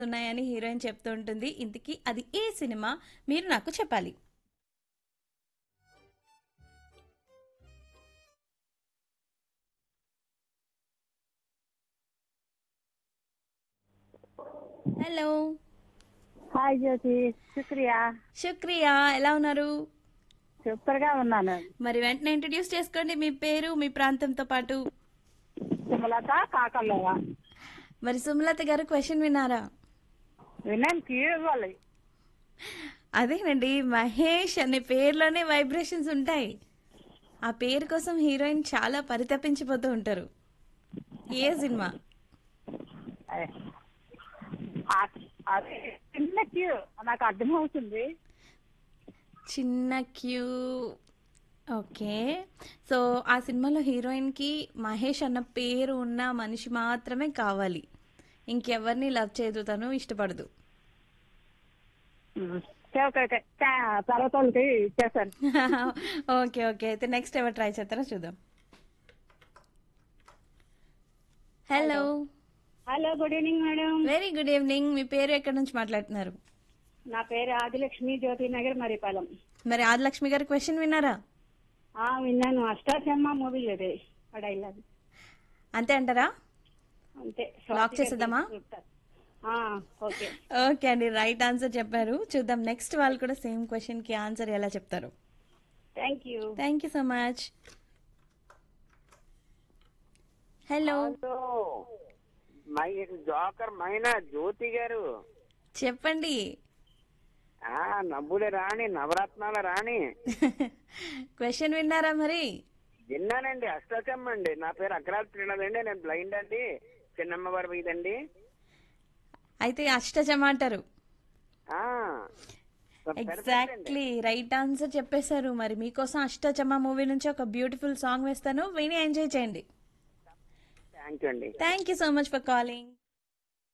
ఉన్నాయని హీరోయిన్ చెప్తూ ఉంటుంది ఇంతకీ అది ఏ సినిమా మీరు నాకు చెప్పాలి హలో హాయ్ జ్యోతి శుక్రియా శుక్రియా ఎలా ఉన్నారు సూపర్ గా ఉన్నాను మరి వెంటనే ఇంట్రడ్యూస్ చేసుకోండి మీ పేరు మీ ప్రాంతంతో పాటు సుమలత కాకల్లవ మరి సుమలత గారు క్వశ్చన్ విన్నారా విన్నాను క్యూ ఇవ్వాలి అదేనండి మహేష్ అనే పేరులోనే వైబ్రేషన్స్ ఉంటాయి ఆ పేరు కోసం హీరోయిన్ చాలా పరితపించిపోతూ ఉంటారు ఏ సినిమా అదే. ఆ- అదే చిన్న క్యూ నాకు అర్థమవుతుంది చిన్న క్యూ ఓకే సో ఆ సినిమాలో హీరోయిన్కి మహేష్ అన్న పేరు ఉన్న మనిషి మాత్రమే కావాలి ఇంకెవరిని లవ్ చేయదు తను ఇష్టపడదు ఉమ్. ఓకే, ఓకే ఓకే తా- తర్వాత వాళ్ళకి ఇచ్చేసాను ఓకే ఓకే అయితే నెక్స్ట్ ఎవరు ట్రై చేస్తారో చూద్దాం hello hello good evening madam very good evening మీ పేరు ఎక్కడి నుంచి మాట్లాడుతున్నారు నా పేరు ఆదిలక్ష్మి జ్యోతి నగర్ మరిపాలెం మరి ఆదిలక్ష్మి గారి క్వశ్చన్ విన్నారా ఆ విన్నాను అష్టాచమ్మ మూవీ అదే డైలాగ్ అంతే అంటారా అంతే లాక్ చేసేద్దామా ఆ, ఓకే ఓకే అండి రైట్ ఆన్సర్ చెప్పారు చూద్దాం నెక్స్ట్ వాళ్ళు కూడా సేమ్ క్వశ్చన్ కి ఆన్సర్ ఎలా చెప్తారు thank you thank you so much hello hello మై జోకర్ మైనా జ్యోతి గారు చెప్పండి ఆ నవ్వుల రాణి నవరత్నాల రాణి క్వశ్చన్ విన్నారా మరి విన్నానండి అష్టకమ్మ అండి నా పేరు అగ్రాల్ త్రినదండి నేను బ్లైండ్ అండి చిన్నమ్మ వారి మీదండి అయితే అష్టజమ అంటారు ఆ ఎగ్జాక్ట్లీ రైట్ ఆన్సర్ చెప్పేశారు మరి మీకోసం అష్టచమ్మ మూవీ నుంచి ఒక బ్యూటిఫుల్ సాంగ్ వేస్తాను విని ఎంజాయ్ చేయండి థ్యాంక్ యూ అండి thank you so much for calling